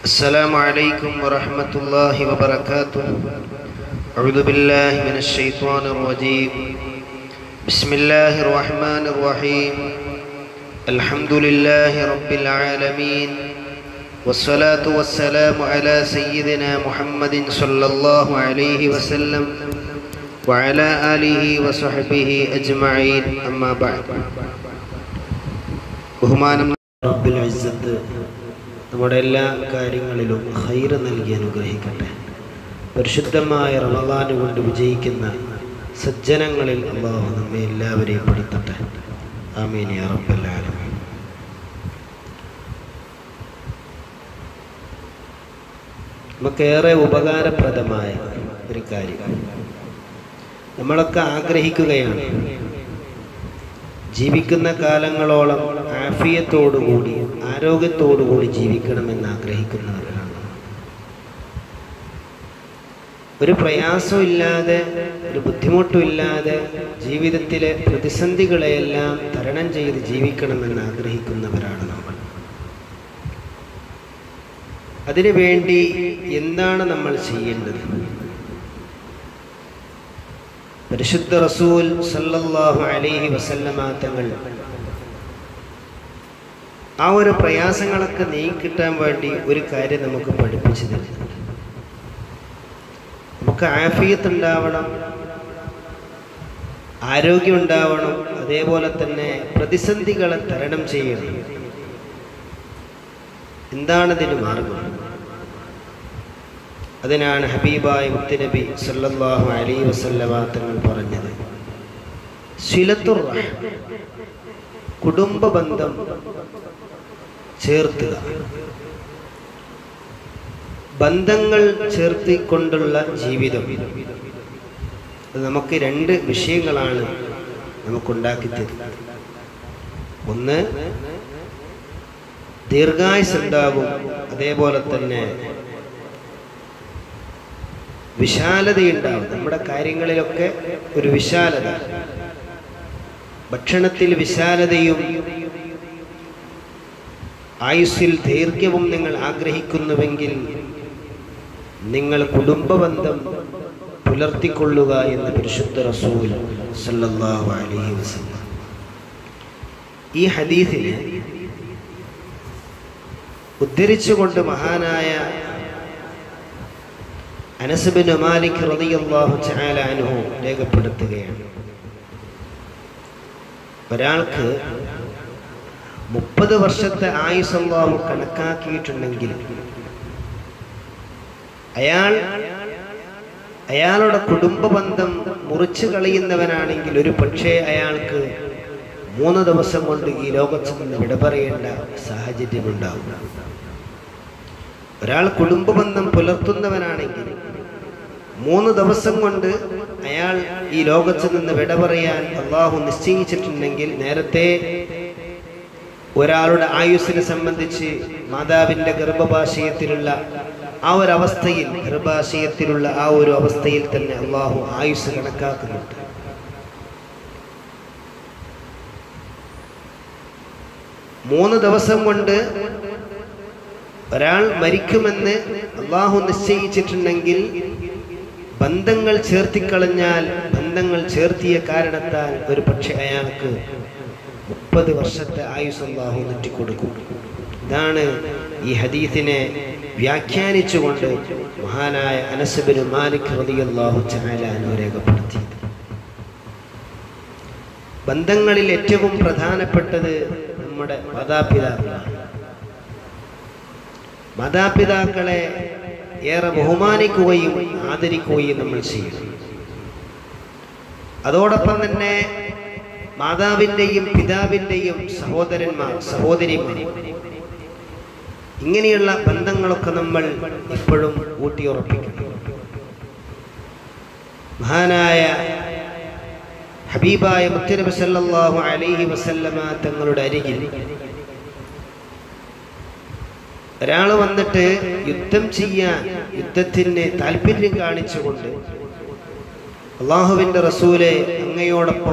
السلام عليكم ورحمة الله وبركاته أعوذ بالله من الشيطان الرجيم بسم الله الرحمن الرحيم الحمد لله رب العالمين والصلاة والسلام على سيدنا محمد صلى الله عليه وسلم وعلى آله وصحبه أجمعين أما بعد ബഹുമാനം റബ്ബുൽ ഇസ്സത്ത് നമ്മുടെ എല്ലാ കാര്യങ്ങളിലും ഹൈറ് നൽകി അനുഗ്രഹിക്കട്ടെ പരിശുദ്ധമായ റമദാന് കൊണ്ട് വിജയിക്കുന്ന സജ്ജനങ്ങളിൽ അള്ളാഹു നമ്മെ എല്ലാവരെയും പെടുത്തട്ടെ ആമീൻ യാ റബ്ബൽ ആലമീൻ നമുക്കേറെ ഉപകാരപ്രദമായ ഒരു കാര്യം നമ്മളൊക്കെ ആഗ്രഹിക്കുകയാണ് ജീവിക്കുന്ന കാലങ്ങളോളം ആഫിയത്തോടുകൂടി ആരോഗ്യത്തോടുകൂടി ജീവിക്കണമെന്ന് ആഗ്രഹിക്കുന്നവരാണ് ഒരു പ്രയാസവും ഇല്ലാതെ ഒരു ബുദ്ധിമുട്ടും ഇല്ലാതെ ജീവിതത്തിലെ പ്രതിസന്ധികളെയെല്ലാം തരണം ചെയ്ത് ജീവിക്കണമെന്ന് ആഗ്രഹിക്കുന്നവരാണ് നമ്മൾ അതിനുവേണ്ടി എന്താണ് നമ്മൾ ചെയ്യേണ്ടത് പരിശുദ്ധ റസൂൽ സല്ലല്ലാഹു അലൈഹി വസല്ലമ തങ്ങൾ ആ ഒരു പ്രയാസങ്ങളൊക്കെ നീക്കിട്ടാൻ വേണ്ടി ഒരു കാര്യം നമുക്ക് പഠിപ്പിച്ചു തരുന്നു നമുക്ക് ആഫിയത്ത് ഉണ്ടാവണം ആരോഗ്യം ഉണ്ടാവണം അതേപോലെ തന്നെ പ്രതിസന്ധികളെ തരണം ചെയ്യണം എന്താണ് ഇതിന് മാർഗം അതിനാണ് ഹബീബായ മുത്തുനബി സല്ലല്ലാഹു അലൈഹി വസല്ലമ തങ്ങൾ പറഞ്ഞത് ശിലത്തുർ കുടുംബ ബന്ധം ചേർത്തുക ബന്ധങ്ങൾ ചേർത്തിക്കൊണ്ടുള്ള ജീവിതം അത് നമുക്ക് രണ്ട് വിഷയങ്ങളാണ് നമുക്കുണ്ടാക്കി തരുന്നത് ഒന്ന് ദീർഘായുസ് ഉണ്ടാകും അതേപോലെ തന്നെ വിശാലതയുണ്ടാവും നമ്മുടെ കാര്യങ്ങളിലൊക്കെ ഒരു വിശാലത ഭക്ഷണത്തിൽ വിശാലതയും ആയുസ്സിൽ ദൈർഘ്യവും നിങ്ങൾ ആഗ്രഹിക്കുന്നുവെങ്കിൽ നിങ്ങൾ കുടുംബബന്ധം പുലർത്തിക്കൊള്ളുക എന്ന് പരിശുദ്ധ റസൂൽ സല്ലല്ലാഹു അലൈഹി വസല്ലം ഈ ഹദീസിനെ ഉദ്ധരിച്ചുകൊണ്ട് മഹാനായ അനസുബിൻ മാലിക് റളിയല്ലാഹു തആല അൻഹു രേഖപ്പെടുത്തുകയാണ് ഒരാൾക്ക് മുപ്പത് വർഷത്തെ ആയുസ് അള്ളാഹു കണക്കാക്കിയിട്ടുണ്ടെങ്കിൽ അയാൾ അയാളുടെ കുടുംബ ബന്ധം മുറിച്ചു കളയുന്നവനാണെങ്കിൽ ഒരു പക്ഷേ അയാൾക്ക് മൂന്ന് ദിവസം കൊണ്ട് ഈ ലോകത്ത് നിന്ന് വിട പറയേണ്ട സാഹചര്യമുണ്ടാവും ഒരാൾ കുടുംബ ബന്ധം പുലർത്തുന്നവനാണെങ്കിൽ മൂന്ന് ദിവസം കൊണ്ട് അയാൾ ഈ ലോകത്ത് നിന്ന് വിട പറയാൻ അള്ളാഹു നിശ്ചയിച്ചിട്ടുണ്ടെങ്കിൽ നേരത്തെ ഒരാളുടെ ആയുസ്സിനെ സംബന്ധിച്ച് മാതാവിൻ്റെ ഗർഭഭാഷയത്തിലുള്ള ആ ഒരു അവസ്ഥയിൽ ഗർഭാശയത്തിലുള്ള ആ ഒരു അവസ്ഥയിൽ തന്നെ അള്ളാഹു ആയുസ് കണക്കാക്കുന്നുണ്ട് മൂന്ന് ദിവസം കൊണ്ട് ഒരാൾ മരിക്കുമെന്ന് അള്ളാഹു നിശ്ചയിച്ചിട്ടുണ്ടെങ്കിൽ ബന്ധങ്ങൾ ചേർത്തിക്കളഞ്ഞാൽ ബന്ധങ്ങൾ ചേർത്തിയ കാരണത്താൽ ഒരു പക്ഷെ അയാൾക്ക് മുപ്പത് വർഷത്തെ ആയുസ് അള്ളാഹു നെറ്റിക്കൊടുക്കും ഇതാണ് ഈ ഹദീസിനെ വ്യാഖ്യാനിച്ചുകൊണ്ട് മഹാനായ അനസബിന് മാലിക് റളിയല്ലാഹു തആല അൻഹു രേഖപ്പെടുത്തിയത് ബന്ധങ്ങളിൽ ഏറ്റവും പ്രധാനപ്പെട്ടത് നമ്മുടെ മാതാപിതാക്കളാണ് മാതാപിതാക്കളെ ഏറെ ബഹുമാനിക്കുകയും ആദരിക്കുകയും നമ്മൾ ചെയ്യണം അതോടൊപ്പം തന്നെ മാതാവിൻ്റെയും പിതാവിൻ്റെയും സഹോദരന്മാർ സഹോദരിമാർ ഇങ്ങനെയുള്ള ബന്ധങ്ങളൊക്കെ നമ്മൾ എപ്പോഴും ഊട്ടിയുറപ്പിക്കണം മഹാനായ ഹബീബായ മുത്തനബി സല്ലല്ലാഹു അലൈഹി വസല്ലമ തങ്ങളുടെ അരികിൽ ഒരാൾ വന്നിട്ട് യുദ്ധം ചെയ്യാൻ യുദ്ധത്തിന് താല്പര്യം കാണിച്ചുകൊണ്ട് അള്ളാഹുവിൻ്റെ റസൂലെ അങ്ങയോടൊപ്പം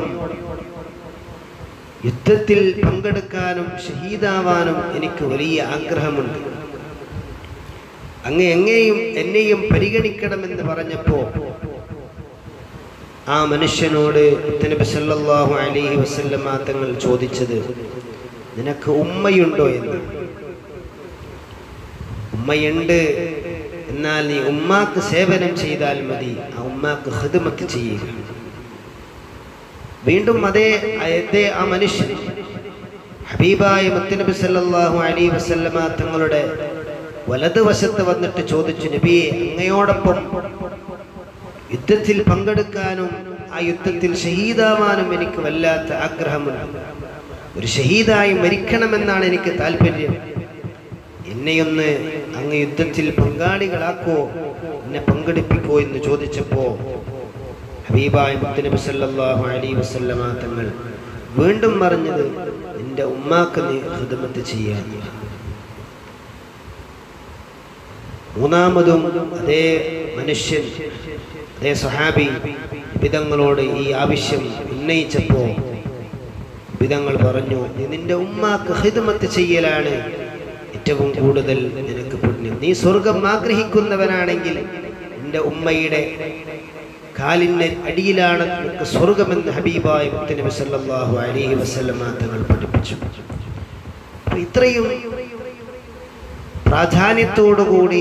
യുദ്ധത്തിൽ പങ്കെടുക്കാനും ഷഹീദാവാനും എനിക്ക് വലിയ ആഗ്രഹമുണ്ട് അങ്ങ് എങ്ങനെയും എന്നെയും പരിഗണിക്കണമെന്ന് പറഞ്ഞപ്പോ ആ മനുഷ്യനോട് നബി സല്ലല്ലാഹു അലൈഹി വസല്ലമ തങ്ങൾ ചോദിച്ചത് നിനക്ക് ഉമ്മയുണ്ടോ എന്ന് ഉമ്മയുണ്ട് എന്നാൽ നീ ഉമ്മാക്ക് സേവനം ചെയ്താൽ മതി ആ ഉമ്മാക്ക് ഹിദ്മത്ത് ചെയ്യുക വീണ്ടും അതേ അതേ ആ മനുഷ്യൻ ഹബീബായ മുത്തനബി സല്ലല്ലാഹു അലൈഹി വസല്ലമ തങ്ങളുടെ വലതുവശത്ത് വന്നിട്ട് ചോദിച്ചു നബിയെ അങ്ങയോടൊപ്പം യുദ്ധത്തിൽ പങ്കെടുക്കാനും ആ യുദ്ധത്തിൽ ഷഹീദാവാനും എനിക്ക് വല്ലാത്ത ആഗ്രഹമുണ്ട് ഒരു ഷഹീദായി മരിക്കണമെന്നാണ് എനിക്ക് താല്പര്യം എന്നെയൊന്ന് അങ്ങ് യുദ്ധത്തിൽ പങ്കാളികളാക്കോ എന്നെ പങ്കെടുപ്പിക്കോ എന്ന് ചോദിച്ചപ്പോ ഹബീബായ മുത്തനബി സല്ലല്ലാഹു അലൈഹി വസല്ലമ തങ്ങൾ വീണ്ടും പറഞ്ഞത് നിന്റെ ഉമ്മാക്ക് നീ ഹിദമത്ത് ചെയ്യാൻ മൂന്നാമതും അതേ മനുഷ്യൻ അതേ സഹാബി പിതങ്ങളോട് ഈ ആവശ്യം ഉന്നയിച്ചപ്പോ പിതങ്ങൾ പറഞ്ഞു "നീ നിന്റെ ഉമ്മാക്ക് ഹിദമത്ത് ചെയ്യലാണ് ഏറ്റവും കൂടുതൽ നിനക്ക് പുണ്യം നീ സ്വർഗം ആഗ്രഹിക്കുന്നവനാണെങ്കിൽ നിന്റെ ഉമ്മയുടെ കാലിൻ്റെ അടിയിലാണ് നിനക്ക് സ്വർഗമെന്ന് ഹബീബായ മുത്തനബി സല്ലല്ലാഹു അലൈഹി വസല്ലമ തങ്ങൾ പഠിപ്പിച്ചു അപ്പൊ ഇത്രയും പ്രാധാന്യത്തോടുകൂടി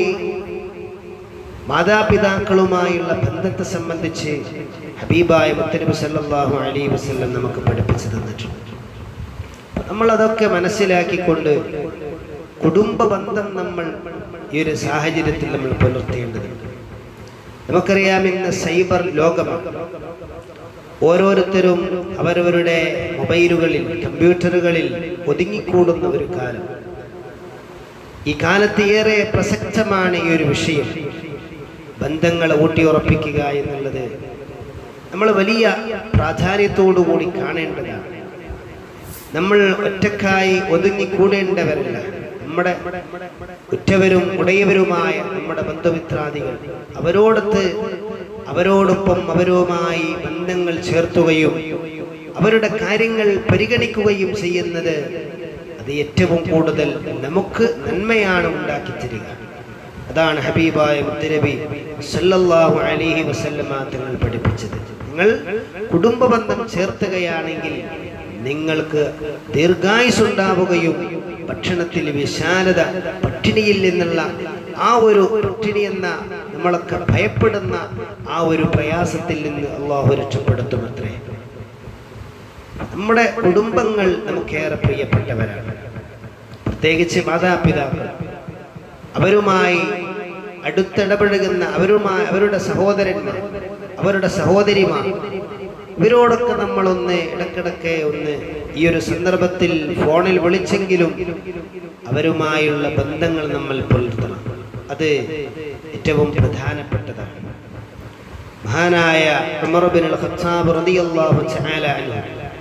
മാതാപിതാക്കളുമായുള്ള ബന്ധത്തെ സംബന്ധിച്ച് ഹബീബായ മുത്തനബി സല്ലല്ലാഹു അലൈഹി വസല്ലം നമുക്ക് പഠിപ്പിച്ചു തന്നിട്ടുണ്ട് നമ്മൾ അതൊക്കെ മനസ്സിലാക്കിക്കൊണ്ട് കുടുംബ ബന്ധം നമ്മൾ ഈ ഒരു സാഹചര്യത്തിൽ നമ്മൾ പുലർത്തേണ്ടതുണ്ട് നമുക്കറിയാം ഇന്ന് സൈബർ ലോകമാണ് ഓരോരുത്തരും അവരവരുടെ മൊബൈലുകളിൽ കമ്പ്യൂട്ടറുകളിൽ ഒതുങ്ങിക്കൂടുന്ന ഒരു കാലം ഈ കാലത്ത് ഏറെ പ്രസക്തമാണ് ഈ ഒരു വിഷയം ബന്ധങ്ങൾ ഊട്ടിയുറപ്പിക്കുക എന്നുള്ളത് നമ്മൾ വലിയ പ്രാധാന്യത്തോടു കൂടി കാണേണ്ടതാണ് നമ്മൾ ഒറ്റക്കായി ഒതുങ്ങിക്കൂടേണ്ടവരല്ല നമ്മുടെ ഉറ്റവരും ഉടയവരുമായ നമ്മുടെ ബന്ധുമിത്രാദികൾ അവരോടൊത്ത് അവരോടൊപ്പം അവരുമായി ബന്ധങ്ങൾ ചേർത്തുകയും അവരുടെ കാര്യങ്ങൾ പരിഗണിക്കുകയും ചെയ്യുന്നത് അത് ഏറ്റവും കൂടുതൽ നമുക്ക് നന്മയാണ് ഉണ്ടാക്കി തരിക അതാണ് ഹബീബായ മുത്തനബി സല്ലല്ലാഹു അലൈഹി വസല്ലമ തങ്ങൾ പഠിപ്പിച്ചത് നിങ്ങൾ കുടുംബ ബന്ധം ചേർത്തുകയാണെങ്കിൽ നിങ്ങൾക്ക് ദീർഘായുസ് ഉണ്ടാവുകയും ഭക്ഷണത്തിൽ വിശാലത പട്ടിണിയിൽ നിന്നുള്ള ആ ഒരു പട്ടിണി എന്ന നമ്മളൊക്കെ ഭയപ്പെടുന്ന ആ ഒരു പ്രയാസത്തിൽ നിന്ന് അള്ളാഹു രക്ഷപ്പെടുത്തുമത്രേ നമ്മുടെ കുടുംബങ്ങൾ നമുക്കേറെ പ്രിയപ്പെട്ടവരാണ് പ്രത്യേകിച്ച് മാതാപിതാക്കൾ അവരുമായി അടുത്തിടപഴകുന്ന അവരുമായി അവരുടെ സഹോദരന്മാർ അവരുടെ സഹോദരിമാർ ഇവരോടൊക്കെ നമ്മളൊന്ന് ഇടക്കിടക്ക് ഒന്ന് ഈ ഒരു സന്ദർഭത്തിൽ ഫോണിൽ വിളിച്ചെങ്കിലും അവരുമായുള്ള ബന്ധങ്ങൾ നമ്മൾ പുലർത്തണം അത് ഏറ്റവും പ്രധാനപ്പെട്ടതാണ് മഹാനായ ഉമർ ബിൻ അൽ ഖത്താബ് റളിയല്ലാഹു തആല അൻഹു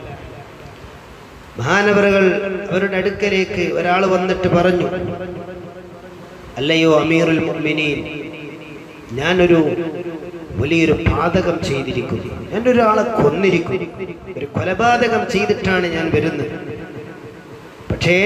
മഹാനവറുകൾ അവരുടെ അടുക്കലേക്ക് ഒരാൾ വന്നിട്ട് പറഞ്ഞു അല്ലയോ അമീറുൽ മുഅ്മിനീൻ ഞാനൊരു വലിയൊരു പാതകം ചെയ്തിരിക്കുന്നു ഞാൻ ഒരാളെ കൊന്നിരിക്കുന്നു ഒരു കൊലപാതകം ചെയ്തിട്ടാണ് ഞാൻ വരുന്നത് പക്ഷേ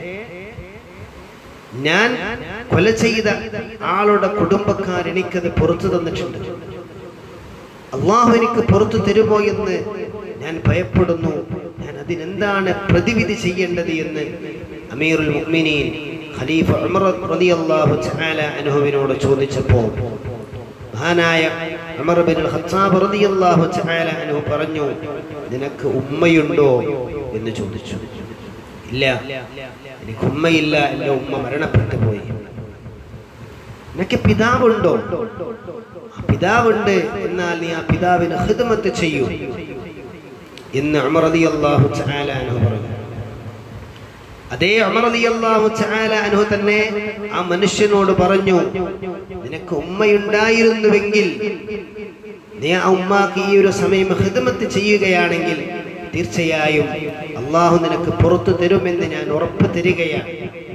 ഞാൻ കൊല ചെയ്ത ആളുടെ കുടുംബക്കാർ എനിക്കത് പുറത്തു തന്നിട്ടുണ്ട് അള്ളാഹു എനിക്ക് പുറത്തു തരുമോ എന്ന് ഞാൻ ഭയപ്പെടുന്നു ഞാൻ അതിനെന്താണ് പ്രതിവിധി ചെയ്യേണ്ടത് എന്ന് അമീറുൽ മുഅ്മിനീൻ ഖലീഫ ഉമർ റളിയല്ലാഹു തആല അൻഹുവിനോട് ചോദിച്ചപ്പോൾ മഹാനായ ഉമർ ബിൻ ഖത്താബ് റളിയല്ലാഹു തആല അൻഹു പറഞ്ഞു നിനക്ക് ഉമ്മയുണ്ടോ എന്ന് ചോദിച്ചു ഇല്ല എനിക്ക് ഉമ്മയില്ല എൻ്റെ ഉമ്മ മരണപ്പെട്ടു പോയി നിനക്ക് പിതാവുണ്ടോ ആ പിതാവുണ്ട് എന്നാൽ നീ ആ പിതാവിന് ഹിദ്മത്ത് ചെയ്യൂ എന്ന് ഉമർ റളിയല്ലാഹു തആല അൻഹു പറഞ്ഞു അതേ ഉമർ റളിയല്ലാഹു തആല അൻഹു തന്നെ ആ മനുഷ്യനോട് പറഞ്ഞു നിനക്ക് ഉമ്മയുണ്ടായിരുന്നുവെങ്കിൽ നീ ആ ഉമ്മാക്ക് ഈ ഒരു സമയം ഹിദ്മത്ത് ചെയ്യുകയാണെങ്കിൽ തീർച്ചയായും അള്ളാഹു നിനക്ക് പുറത്തു തരുമെന്ന് ഞാൻ ഉറപ്പ് തരികയാണ്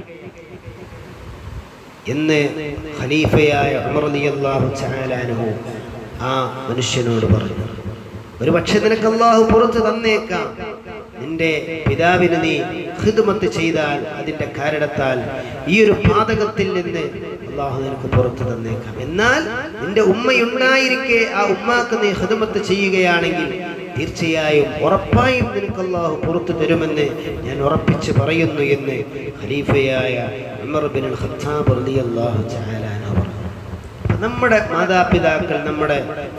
എന്ന് ഖലീഫയായ ഉമർ റളിയല്ലാഹു തആല അൻഹു ആ മനുഷ്യനോട് പറഞ്ഞു ഒരു പക്ഷെ നിനക്ക് അള്ളാഹു പുറത്തു തന്നേക്കാം നിന്റെ പിതാവിന് നീ ഹിദ്മത്ത് ചെയ്താൽ അതിന്റെ കാരണത്താൽ ഈ ഒരു പാതകത്തിൽ നിന്ന് അള്ളാഹു നിനക്ക് പുറത്തു തന്നേക്കാം എന്നാൽ നിന്റെ ഉമ്മയുണ്ടായിരിക്കെ ആ ഉമ്മാക്ക് നീ ഹിദ്മത്ത് ചെയ്യുകയാണെങ്കിൽ തീർച്ചയായും ഉറപ്പായും നിനക്ക് അള്ളാഹു പുറത്തു തരുമെന്ന് ഞാൻ ഉറപ്പിച്ച് പറയുന്നു എന്ന് ഖലീഫയായ ഉമർ ബിൻ അൽ ഖത്താബ് റളിയല്ലാഹു തആല അൻഹു പറഞ്ഞു നമ്മുടെ മാതാപിതാക്കൾ നമ്മുടെ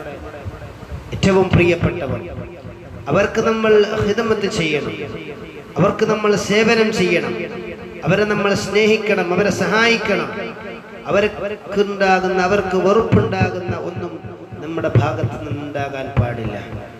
ഏറ്റവും പ്രിയപ്പെട്ടവർ അവർക്ക് നമ്മൾ ഹിദമത്ത് ചെയ്യണം അവർക്ക് നമ്മൾ സേവനം ചെയ്യണം അവരെ നമ്മൾ സ്നേഹിക്കണം അവരെ സഹായിക്കണം അവർക്കുണ്ടാകുന്ന അവർക്ക് വെറുപ്പുണ്ടാകുന്ന ഒന്നും നമ്മുടെ ഭാഗത്ത് നിന്നുണ്ടാകാൻ പാടില്ല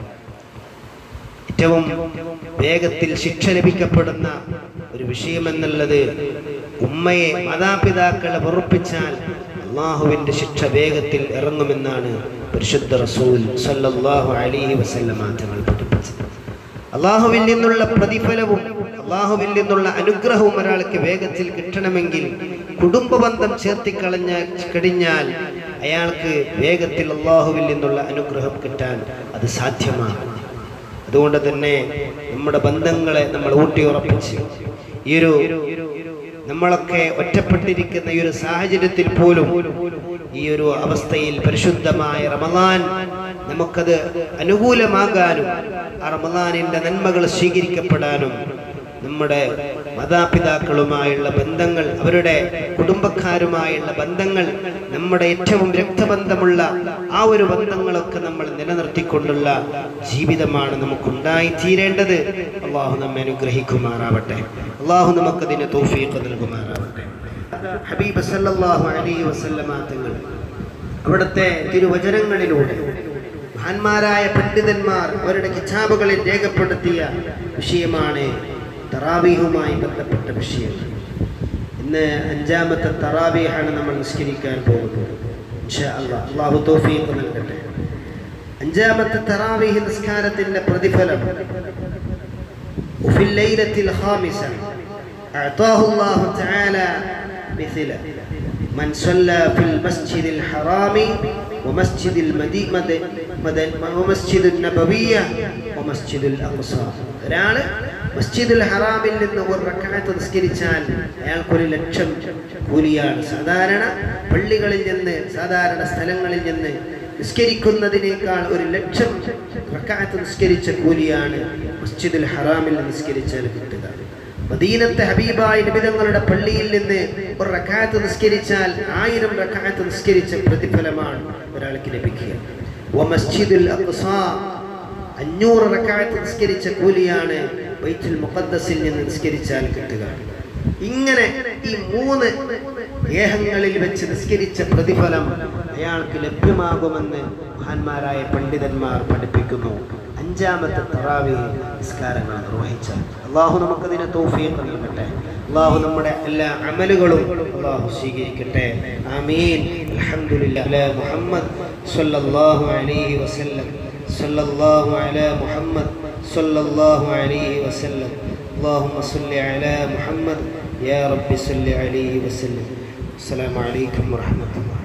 ഏറ്റവും വേഗത്തിൽ ശിക്ഷ ലഭിക്കപ്പെടുന്ന ഒരു വിഷയമെന്നുള്ളത് ഉമ്മയെ മാതാപിതാക്കളെ വെറുപ്പിച്ചാൽ അള്ളാഹുവിന്റെ ശിക്ഷ വേഗത്തിൽ ഇറങ്ങുമെന്നാണ് പരിശുദ്ധ റസൂൽ സല്ലല്ലാഹു അലൈഹി വസല്ലമ തങ്ങൾ പഠിപ്പിച്ചത് അള്ളാഹുവിൽ നിന്നുള്ള പ്രതിഫലവും അള്ളാഹുവിൽ നിന്നുള്ള അനുഗ്രഹവും ഒരാൾക്ക് വേഗത്തിൽ കിട്ടണമെങ്കിൽ കുടുംബ ബന്ധം ചേർത്തിക്കളഞ്ഞ കഴിഞ്ഞാൽ അയാൾക്ക് വേഗത്തിൽ അള്ളാഹുവിൽ നിന്നുള്ള അനുഗ്രഹം കിട്ടാൻ അത് സാധ്യമാണ് അതുകൊണ്ട് തന്നെ നമ്മുടെ ബന്ധങ്ങളെ നമ്മൾ ഊട്ടിയുറപ്പിച്ച് ഈ ഒരു നമ്മളൊക്കെ ഒറ്റപ്പെട്ടിരിക്കുന്ന ഈ ഒരു സാഹചര്യത്തിൽ പോലും ഈ ഒരു അവസ്ഥയിൽ പരിശുദ്ധമായ റമദാൻ നമുക്കത് അനുകൂലമാകാനും ആ റമദാനിന്റെ നന്മകൾ സ്വീകരിക്കപ്പെടാനും നമ്മുടെ മാതാപിതാക്കളുമായുള്ള ബന്ധങ്ങൾ അവരുടെ കുടുംബക്കാരുമായുള്ള ബന്ധങ്ങൾ നമ്മുടെ ഏറ്റവും രക്തബന്ധമുള്ള ആ ഒരു ബന്ധങ്ങളൊക്കെ നമ്മൾ നിലനിർത്തിക്കൊണ്ടുള്ള ജീവിതമാണ് നമുക്കുണ്ടായി തീരേണ്ടത് അള്ളാഹു നമ്മെ അനുഗ്രഹിക്കുമാറാവട്ടെ അള്ളാഹു നമുക്കതിന് തോഫീക്ക് നൽകുമാറാവട്ടെ ഹബീബ് സല്ലല്ലാഹു അലൈഹി വസല്ലമ തങ്ങൾ അവിടുത്തെ തിരുവചനങ്ങളിലൂടെ മഹാന്മാരായ പണ്ഡിതന്മാർ അവരുടെ കിതാബുകളിൽ രേഖപ്പെടുത്തിയ വിഷയമാണ് തറാവീഹുമായി ബന്ധപ്പെട്ട വിഷയം ഇന്ന് അഞ്ചാമത്തെ തറാവീഹാണ് നമ്മൾ നിസ്കരിക്കാൻ പോകുന്നത് ഇൻഷാ അല്ലാഹ്. അള്ളാഹു തൗഫീഖ് നൽകട്ടെ അഞ്ചാമത്തെ തറാവീഹ് നിസ്കാരത്തിന്റെ പ്രതിഫലം وفي الليلة الخامسة أعطاه الله تعالى مثله من صلى في المسجد الحرام ومسجد المدينة ومسجد النبوية ومسجد الأقصى ഒരാള് മസ്ജിദുൽ ഹറാമിൽ നിന്ന് ഒരു റക്കായത്ത് നിസ്കരിച്ചാൽ അയാൾക്കൊരു ലക്ഷം കൂലിയാണ് സാധാരണ പള്ളികളിൽ നിന്ന് സാധാരണ സ്ഥലങ്ങളിൽ നിന്ന് നിസ്കരിക്കുന്നതിനേക്കാൾ ഒരു ലക്ഷം റക്കായത്ത് നിസ്കരിച്ച കൂലിയാണ് മസ്ജിദുൽ ഹറാമിൽ നിസ്കരിച്ചാൽ കിട്ടുക മദീനത്തെ ഹബീബായ നിബിതങ്ങളുടെ പള്ളിയിൽ നിന്ന് ഒരു റക്കായത്ത് നിസ്കരിച്ചാൽ ആയിരം റക്കായത്ത് നിസ്കരിച്ച പ്രതിഫലമാണ് ഒരാൾക്ക് ലഭിക്കുക വ മസ്ജിദുൽ അഖ്സാ അഞ്ഞൂറ് റക്കായത്ത് നിസ്കരിച്ച കൂലിയാണ് ബൈത്തുൽ മുഖദ്ദസിൽ നിന്ന് നിസ്കരിച്ചാൽ കിട്ടുക ഇങ്ങനെ ഈ മൂന്ന് ഏഹങ്ങളിൽ വെച്ച് നിസ്കരിച്ച പ്രതിഫലം അയാൾക്ക് ലഭ്യമാകുമെന്ന് മഹാന്മാരായ പണ്ഡിതന്മാർ പഠിപ്പിക്കുന്നു അഞ്ചാമത്തെ തറാവി നിസ്കാരങ്ങൾ നിർവഹിച്ചാൽ അള്ളാഹു നമുക്കതിനെ തൗഫീഖ് നൽകട്ടെ അള്ളാഹു നമ്മുടെ എല്ലാ അമലുകളും അള്ളാഹു സ്വീകരിക്കട്ടെ ആമീൻ അൽഹംദുലില്ലാ അലാ മുഹമ്മദ് സ്വല്ലല്ലാഹു അലൈഹി വസല്ലം സ്വല്ലല്ലാഹു അലാ മുഹമ്മദ് സ്വല്ലല്ലാഹു അലൈഹി വസല്ലം اللهم صل على محمد يا رب صل عليه وسلم السلام عليكم ورحمة الله